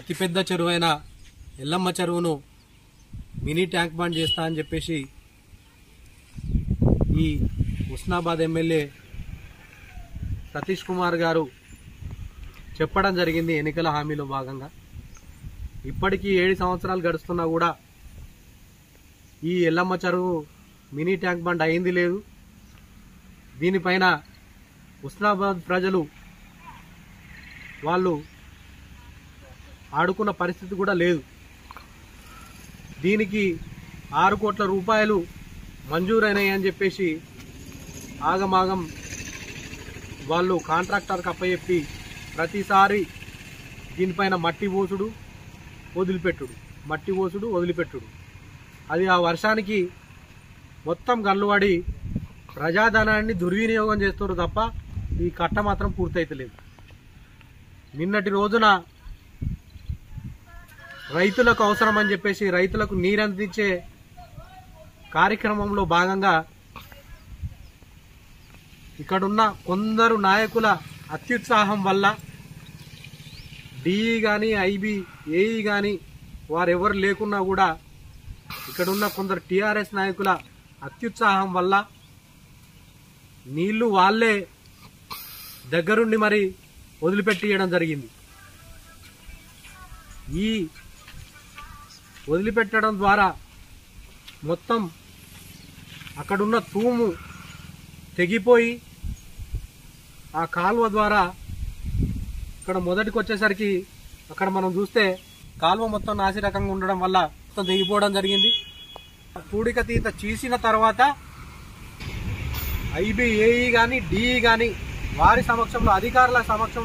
అతిపెద్ద చెరువైన ఎల్లమ్మ చెరువును mini tank bund చేస్తా అని చెప్పేసి ఈ హుస్నాబాద్ ఎమ్మెల్యే సతీష్ కుమార్ గారు చెప్పడం జరిగింది ఎన్నికల హామీలో భాగంగా ఇప్పటికీ ఏడు సంవత్సరాలు గడుస్తున్నా కూడా ఈ ఎల్లమ్మ చెరువు మినీ ట్యాంక్ బండ్ అయింది లేదు దీనిపైన హుస్నాబాద్ ప్రజలు వాళ్ళు ఆడుకున్న పరిస్థితి కూడా లేదు దీనికి ఆరు కోట్ల రూపాయలు మంజూరైనాయి అని చెప్పేసి ఆగమాగం వాళ్ళు కాంట్రాక్టర్కి అప్పచెప్పి ప్రతిసారి దీనిపైన మట్టి పోసుడు వదిలిపెట్టుడు మట్టి పోసుడు వదిలిపెట్టుడు అది ఆ వర్షానికి మొత్తం గల్లువాడి ప్రజాధనాన్ని దుర్వినియోగం చేస్తున్నారు తప్ప ఈ కట్ట మాత్రం పూర్తయితలేదు నిన్నటి రోజున రైతులకు అవసరం అని చెప్పేసి రైతులకు నీరందించే కార్యక్రమంలో భాగంగా ఇక్కడున్న కొందరు నాయకుల అత్యుత్సాహం వల్ల డిఈ కానీ ఐబి ఏఈ కానీ వారెవరు లేకున్నా కూడా ఇక్కడున్న కొందరు టిఆర్ఎస్ నాయకుల అత్యుత్సాహం వల్ల నీళ్లు వాళ్ళే దగ్గరుండి మరి వదిలిపెట్టియడం జరిగింది ఈ వదిలిపెట్టడం ద్వారా మొత్తం అక్కడున్న తూము తెగిపోయి ఆ కాలువ ద్వారా ఇక్కడ మొదటికి వచ్చేసరికి అక్కడ మనం చూస్తే కాలువ మొత్తం నాసిరకంగా ఉండడం వల్ల మొత్తం తెగిపోవడం జరిగింది పూడిక తీత చీసిన తర్వాత ఐబిఏఈ కానీ డిఈ కానీ వారి సమక్షంలో అధికారుల సమక్షంలో